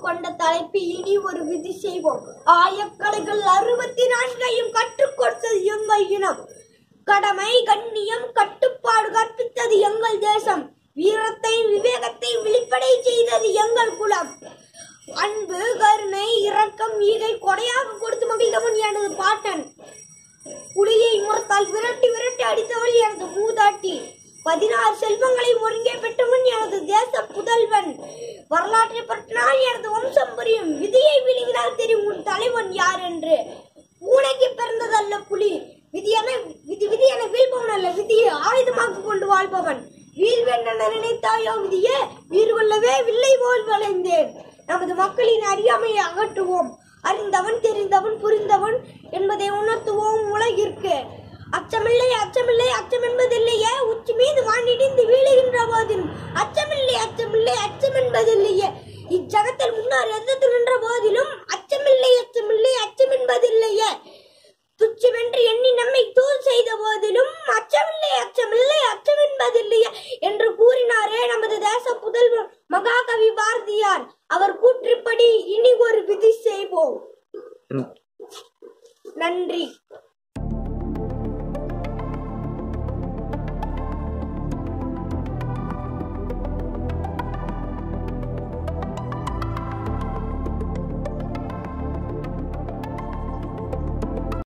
கொண்ட தலைப்பு இனி ஒரு விதி செய்வோம் ஆயக்கலைகள் அறுபத்தி நான்கையும் கற்றுக் கொடுத்தது எங்கள் இனம் கடமை கண்ணியம் கட்டுப்பாடு கற்பித்தது எங்கள் தேசம் வீரத்தையும் விவேகத்தையும் வெளிப்படை செய்தது எங்கள் குலம் அன்பு கருணை இரக்கம் ஈகை கொடையாக கொடுத்து மகிழ்ந்தவன் எனது பாட்டன் புலியை முறத்தால் விரட்டி விரட்டி அடித்தவள் எனது மூதாட்டி பதினாறு செல்வங்களை ஒருங்கே பெற்றவன் எனது தேச புதல்வன் வரலாற்றை பற்றினால் எனது வம்சம் புரியும் விதியை விழுங்கினால் தெரியும் உன் தலைவன் யார் என்று பூனைக்கு பிறந்ததல்ல புலி விதியென விதி விதி என வீழ்பவன் அல்ல விதியை ஆயுதமாக கொண்டு வாழ்பவன் வீழ்வென்ற நினைத்தாயோ விதியே வீர் கொள்ளவே வில்லை போல் வளைந்தேன் நமது மக்களின் அறியாமையை அகற்றுவோம் அறிந்தவன் தெரிந்தவன் புரிந்தவன் என்பதை உணர்த்துவோம் உலகிற்கு அச்சமில்லை அச்சமில்லை அச்சம் என்பதில்லையே உச்சி மீது வானிடிந்து வீழுகின்ற போதிலும் அச்சமில்லை அச்சமில்லை அச்சம் என்பதில்லையே இச்சகத்தில் முன்னால் எதிர்த்து நின்ற போதிலும் அச்சமில்லை அச்சமில்லை அச்சம் என்பதில்லையே துச்சமென்று எண்ணி நம்மை